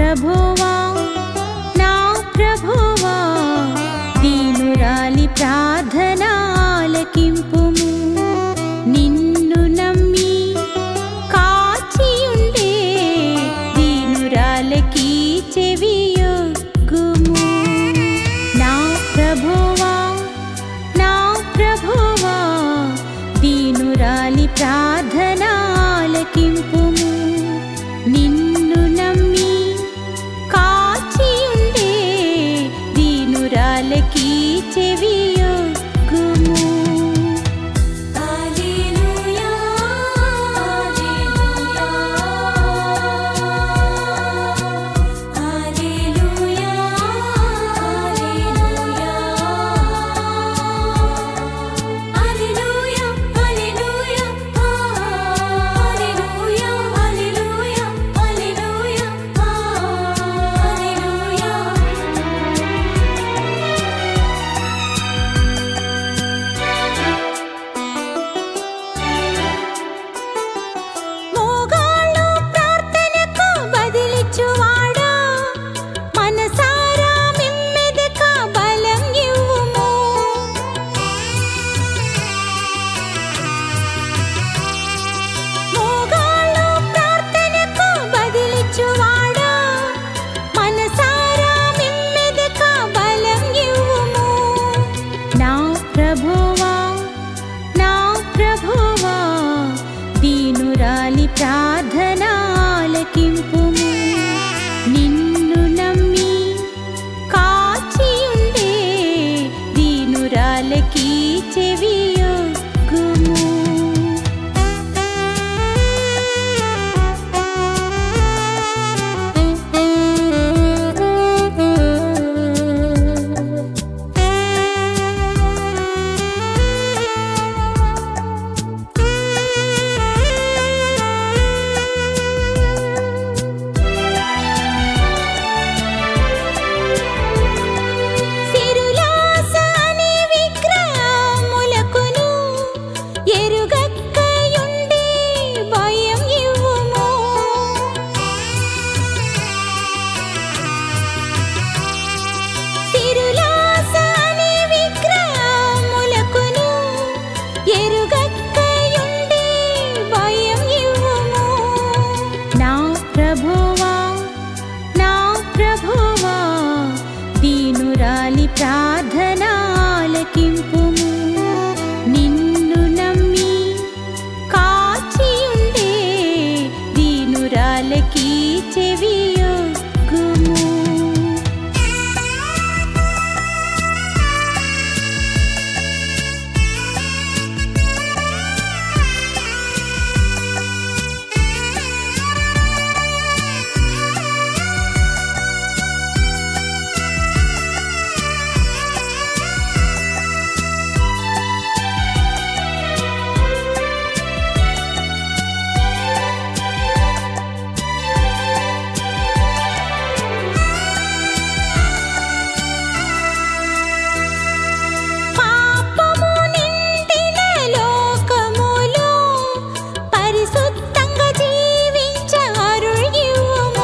ప్రభువా నా ప్రభువా దీనురాలి ప్రార్థనాలకింపుము నిన్ను నమ్మి కాచియుండే దీనురాలకి చెవియొగ్గుము నా ప్రభువా నా ప్రభువా దీనురాలి ప్రార్థనాలకింపుము నిన్ను నమ్మి కాచియుండే దీనురాలకి చెవియొగ్గుము హల్లెలూయా హల్లెలూయా హల్లెలూయా హల్లెలూయా హల్లెలూయా హల్లెలూయా హల్లెలూయా హల్లెలూయా మోగాళ్ళు ప్రార్థనకు బదిలిచ్చువాడా మనసారా మిమ్మెదక బలం ఇవ్వుము మోగాళ్ళు ప్రార్థనకు బదిలిచ్చువాడా మనసారా మిమ్మెదక బలం ఇవ్వుము నా ప్రభువా నా ప్రభువా దీనురాలి ప్రార్థనాలకింపుము నిన్ను నమ్మి కాచియుండే దీనురాలకి చెవియొగ్గుము సిరులాస అనే విగ్రహములకును ఎరుగక్కయుండే భయం ఇవ్వుము సిరులాస అనే విగ్రహములకును ఎరుగక్కయుండే భయం ఇవ్వుము నా ప్రభువా నా ప్రభువా దీనురాలి ప్రార్థనాలకింపుము నిన్ను నమ్మి కాచియుండే దీనురాలకి చెవియొగ్గుము పాపము నిండిన లోకములో పరిశుద్ధంగా జీవించ అరుళివ్వుము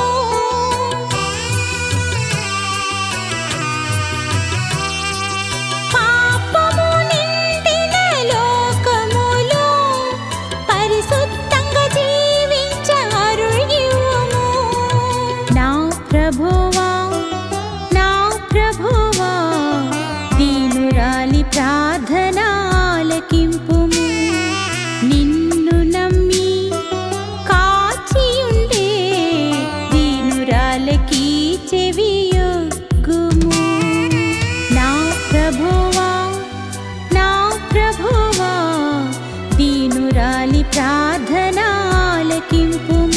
పాపము నిండిన లోకములో పరిశుద్ధంగా జీవించ అరుళివ్వుము నా ప్రభువా నా ప్రభువా దీనురాలి ప్రార్థనాలకింపుము నిన్ను నమ్మి కాచియుండే దీనురాలకి చెవియొగ్గుము నా ప్రభువా నా ప్రభువా దీనురాలి ప్రార్థనాలకింపుము